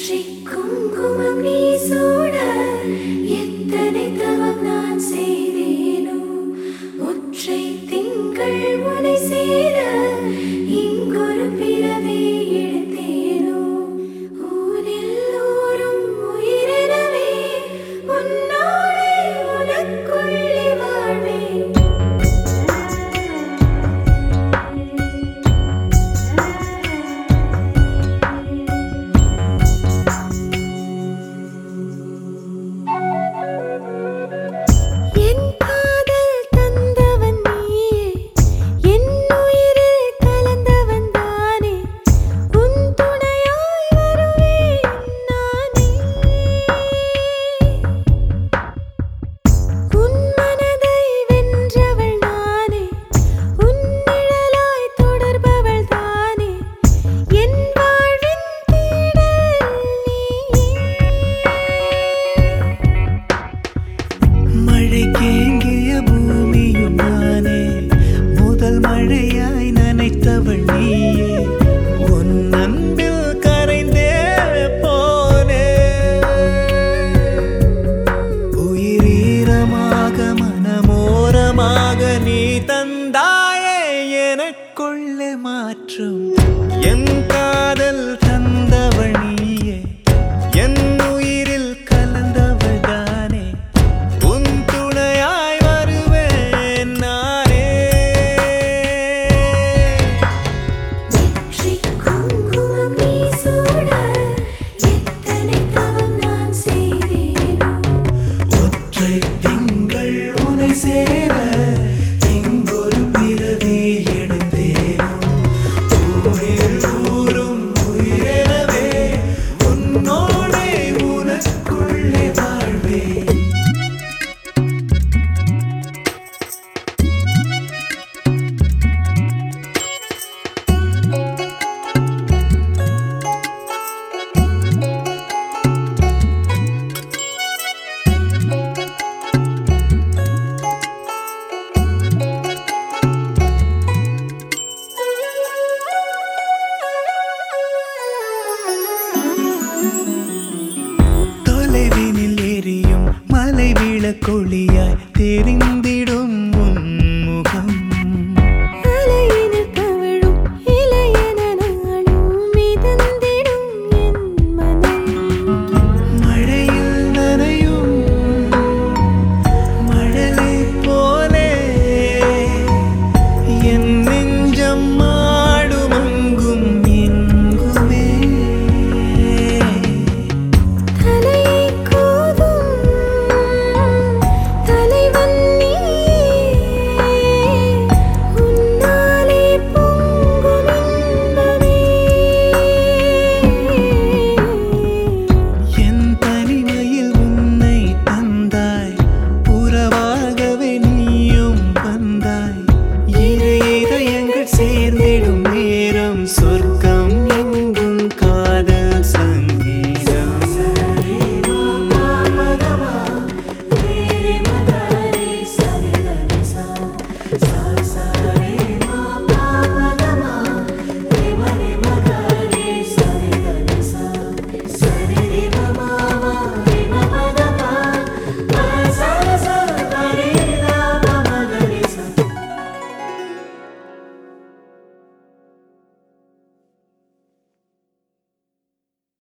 நெற்றி குங்குமம் நீ சூட எத்தனை தவம் நான் செய்தேனோ ஒற்றை திங்கள் முனை சேர இங்கொரு பிறவி எடுத்தேனோ ஊரில் ஊரும் உயிரினவே உன்னோடே உனக்குள்ளே வாழ்வேன் என் காதல் தந்தவன் நீயே என் உயிரில் கலந்தவன் தானே உன் துணையாய் வருவேன் நானே உன் மனதை வென்றவள் நானே உன் நிழலாய் தொடர்பவள் தானே என் வாழ்வின் தேடல் நீயே மழை கேங்கிய பூமியும் நானே முதல் மழையாய் நனைத்தவள் நீயே உன் அன்பில் கரைந்தே போனே உயிரீரமாக மனமோரமாக நீ தந்தாயே எனக்குள்ளே மாற்றும் என் காதல் தந்தவள் நீயே என் உயிரில் கலந்தவள் தானே உன் துணையாய் வருவேன் நானே நெற்றி குங்குமம் நீ சூட எத்தனை தவம் நான் செய்தேனோ ஒற்றை திங்கள் உனை சேர இங்கொரு பிறவி எடுத்தேனோ ஊரில் ஊரும் உயிரெனவே உன்னோடே உனக்குள்ளே வாழ்வேன் தொலைவினில் எரியும் மலை விளக்கொளியாய் தெரிந்திட